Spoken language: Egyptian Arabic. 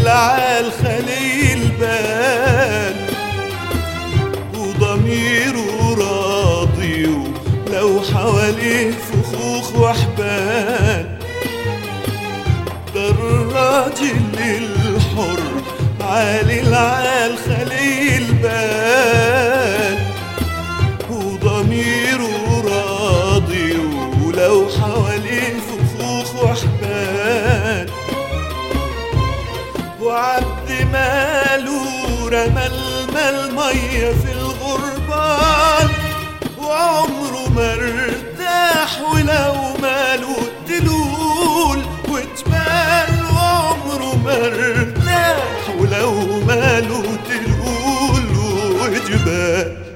العال خلي البال وضميره راضي ولو حواليه فخوخ وحبال ده الراجل الحر عالي العال خلي البال وضميره راضي ولو حواليه فخوخ وحبال وعبد ماله رمى المال مية في الغربان وعمره ما ارتاح ولو ماله دلول واتبال وعمره ما ارتاح ولو ماله دلول وجبال